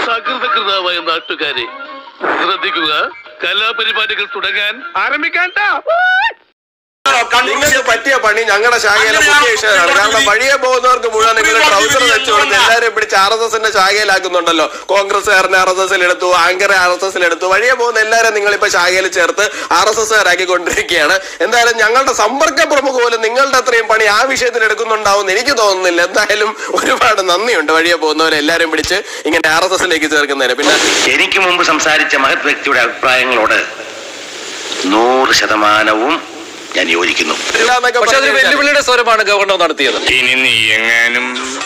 സകൃതകൃതമായ നാട്ടുകാരെ ശ്രദ്ധിക്കുക കലാപരിപാടികൾ തുടങ്ങാൻ ആരംഭിക്കാൻ നിങ്ങൾക്ക് പറ്റിയ പണി ഞങ്ങളുടെ ശാഖയിലെ മുഖ്യ വിഷയമാണ് കാരണം വഴിയെ പോകുന്നവർക്ക് മുഴുവൻ നിങ്ങൾ ട്രൗസർ വെച്ചു കൊടുത്ത് എല്ലാവരും പിടിച്ച് ആർ എസ് എസിന്റെ ശാഖയിലാക്കുന്നുണ്ടല്ലോ കോൺഗ്രസ്സുകാരനെ ആർ എസ് എസിൽ എടുത്തു ആങ്കറെ ആർ എസ് എസിൽ എടുത്തു വഴിയെ പോകുന്ന എല്ലാവരും നിങ്ങൾ ഇപ്പൊ ശാഖയിൽ ചേർത്ത് ആർ എസ് എസ്സുകാരാക്കി കൊണ്ടിരിക്കുകയാണ് എന്തായാലും ഞങ്ങളുടെ സമ്പർക്ക പ്രമുഖ പോലും നിങ്ങളുടെ അത്രയും പണി ആ വിഷയത്തിൽ എടുക്കുന്നുണ്ടാവും എന്ന് എനിക്ക് തോന്നുന്നില്ല എന്തായാലും ഒരുപാട് നന്ദിയുണ്ട് വഴിയെ പോകുന്നവരെ എല്ലാവരും പിടിച്ച് ഇങ്ങനെ ആർ എസ് എസിലേക്ക് ചേർക്കുന്നതിന് പിന്നെ എനിക്ക് മുമ്പ് സംസാരിച്ച മഹത് വ്യക്തിയുടെ അഭിപ്രായങ്ങളോട് നൂറ് ശതമാനവും ഞാൻ യോജിക്കുന്നു ഇല്ലാന്നൊക്കെ പക്ഷെ അതൊരു പറഞ്ഞു കഴിഞ്ഞാൽ- വെല്ലുവിളിയുടെ സ്വരമാണ് ഗവർണർ നടത്തിയത് ഇനി നീ എങ്ങാനും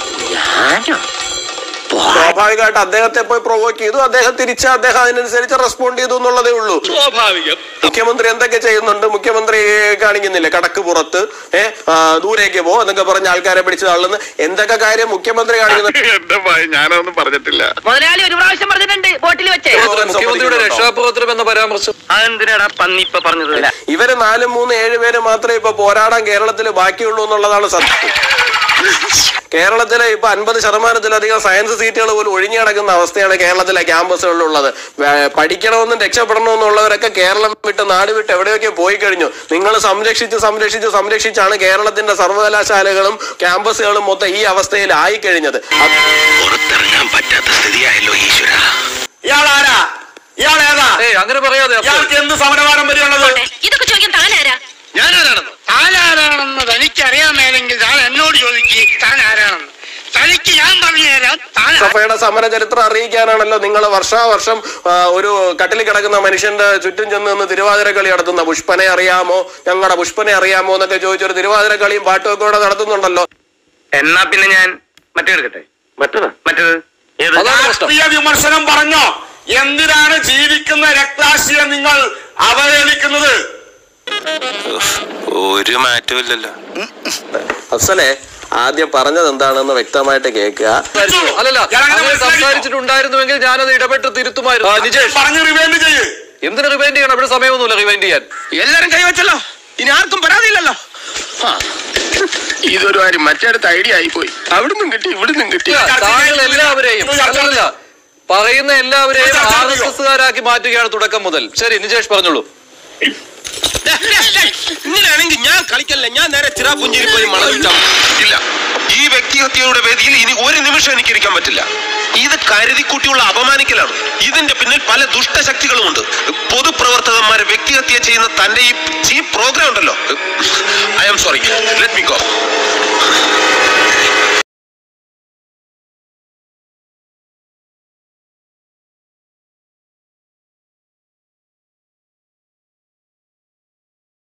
സ്വാഭാവികമായിട്ട് അദ്ദേഹത്തെ പോയി പ്രൊവോക്ക് ചെയ്തു അദ്ദേഹം തിരിച്ച് അദ്ദേഹം അതിനനുസരിച്ച് റെസ്പോണ്ട് ചെയ്തു എന്നുള്ളതേ ഉള്ളൂ സ്വാഭാവികം മുഖ്യമന്ത്രി എന്തൊക്കെ ചെയ്യുന്നുണ്ട് മുഖ്യമന്ത്രി കാണിക്കുന്നില്ല കടക്ക് പുറത്ത് ഏഹ് ദൂരേക്ക് പോ എന്നൊക്കെ പറഞ്ഞ ആൾക്കാരെ പിടിച്ച് തള്ളുന്നു എന്തൊക്കെ കാര്യം മുഖ്യമന്ത്രി കാണിക്കുന്നുണ്ട് എന്റെ ഭയ ഞാനൊന്നും പറഞ്ഞിട്ടില്ല മുതലാളി ഒരു പ്രാവശ്യം പറഞ്ഞിട്ടുണ്ട് ബോട്ടിൽ വെച്ചേ മുഖ്യമന്ത്രിയുടെ രക്ഷാപ്രവർത്തനം എന്ന പരാമർശം അതെന്തിനാടാ പന്നി ഇപ്പൊ പറഞ്ഞത് ഇവര് നാലും മൂന്ന് ഏഴ് പേര് മാത്രമേ ഇപ്പൊ പോരാടാൻ കേരളത്തിൽ ബാക്കിയുള്ളൂ എന്നുള്ളതാണ് സത്യം കേരളത്തിലെ ഇപ്പൊ അൻപത് ശതമാനത്തിലധികം സയൻസ് സീറ്റുകൾ പോലും ഒഴിഞ്ഞു കിടക്കുന്ന അവസ്ഥയാണ് കേരളത്തിലെ ക്യാമ്പസുകളിലുള്ളത് വേ- പഠിക്കണമെന്നും രക്ഷപ്പെടണമെന്നുള്ളവരൊക്കെ കേരളം വിട്ട് നാട് വിട്ട് എവിടെയൊക്കെ പോയി കഴിഞ്ഞു നിങ്ങൾ സംരക്ഷിച്ച് സംരക്ഷിച്ച് സംരക്ഷിച്ചാണ് കേരളത്തിന്റെ സർവകലാശാലകളും ക്യാമ്പസുകളും മൊത്തം ഈ അവസ്ഥയിൽ ആയിക്കഴിഞ്ഞത് അത് പുറത്തിറങ്ങാൻ പറ്റാത്ത സ്ഥിതിയായല്ലോ ഈശ്വര ഇയാളാരാ ഇയാളേതാ ഏയ് അങ്ങനെ പറയാതെ അഫ്സൽ. ഇയാൾക്ക് എന്ത് സമരപാരമ്പര്യമുള്ളത് ഇതൊക്കെ ചോദിക്കാൻ താനാരാ ഞാനാരാണെന്ന് താൻ ആരാണെന്ന് തനിക്ക് അറിയാമേലെങ്കിൽ താൻ എന്നോട് ചോദിക്ക് താൻ ആരാണെന്ന് തനിക്ക് ഞാൻ പറഞ്ഞു തരാം താൻ സഭയുടെ സമര ചരിത്രം അറിയിക്കാനാണല്ലോ നിങ്ങൾ വർഷാവർഷം ആ, ഒരു കട്ടിൽ കിടക്കുന്ന മനുഷ്യന്റെ ചുറ്റും ചെന്ന് നിന്ന് തിരുവാതിര കളി നടത്തുന്ന പുഷ്പനെ അറിയാമോ ഞങ്ങളുടെ പുഷ്പനെ അറിയാമോ എന്നൊക്കെ ചോദിച്ചൊരു തിരുവാതിര കളിയും പാട്ടും ഒക്കെ ഇവിടെ നടത്തുന്നുണ്ടല്ലോ എന്നാ പിന്നെ ഞാൻ മറ്റേ എടുക്കട്ടെ മറ്റേത് മറ്റേത് ഏത് അതാണ് പ്രശ്നം രാഷ്ട്രീയ വിമർശനം പറഞ്ഞോ എന്തിനാണ് ജീവിക്കുന്ന രക്താശിയെ നിങ്ങൾ അവഹേളിക്കുന്നത് ഒരു മാറ്റവും ഇല്ലല്ലോ അഫ്സലെ ആദ്യം പറഞ്ഞത് എന്താണെന്ന് വ്യക്തമായിട്ട് കേൾക്കുക അല്ലല്ല ഞാനങ്ങനെ അങ്ങനെ മനസ്സിലാക്കിയോ? സംസാരിച്ചിട്ടുണ്ടായിരുന്നുവെങ്കിൽ ഞാനത് ഇടപെട്ട് തിരുത്തുമായിരുന്നു ആ, നിജേഷ് പറഞ്ഞ് റിവൈൻഡ് ചെയ്യ് എന്തിനു റിവൈൻഡ് ചെയ്യണം ഇവിടെ സമയമൊന്നുമില്ല റിവൈൻഡ് ചെയ്യാൻ എല്ലാരും കൈവച്ചല്ലോ ഇനി ആർക്കും പരാതിയില്ലല്ലോ ഇതൊരു കാര്യം മറ്റേടത്ത് ഐഡിയ ആയിപ്പോയി അവിടുന്നും കിട്ടി ഇവിടുന്നും കിട്ടി ഇല്ല, ചർച്ച താങ്കൾ ചെയ്യുന്നില്ല. എല്ലാവരെയും ഇത് ചർച്ച അല്ലല്ല പറയുന്ന എല്ലാവരെയും ഇത് ചർച്ച ആർ എസ് ചെയ്യോ? എസ്സുകാരാക്കി മാറ്റുകയാണ് തുടക്കം മുതൽ ശരി നിജേഷ് പറഞ്ഞോളൂ ഇങ്ങനെയാണെങ്കിൽ ഞാൻ കളിക്കല്ല ഞാൻ നേരെ ചിറാപുഞ്ചിയിൽ പോയി മണം വിൽക്കാം ഇല്ല ഈ വ്യക്തിഹത്യയുടെ വേദിയിൽ ഇനി ഒരു നിമിഷം എനിക്ക് ഇരിക്കാൻ പറ്റില്ല ഇത് കരുതിക്കുട്ടിയുള്ള അപമാനിക്കലാണ് ഇതിന്റെ പിന്നിൽ പല ദുഷ്ടശക്തികളുമുണ്ട് പൊതുപ്രവർത്തകന്മാരെ വ്യക്തിഹത്യ ചെയ്യുന്ന തന്റെ ഈ ചീപ്പ് പ്രോഗ്രാം ഉണ്ടല്ലോ I am sorry let me go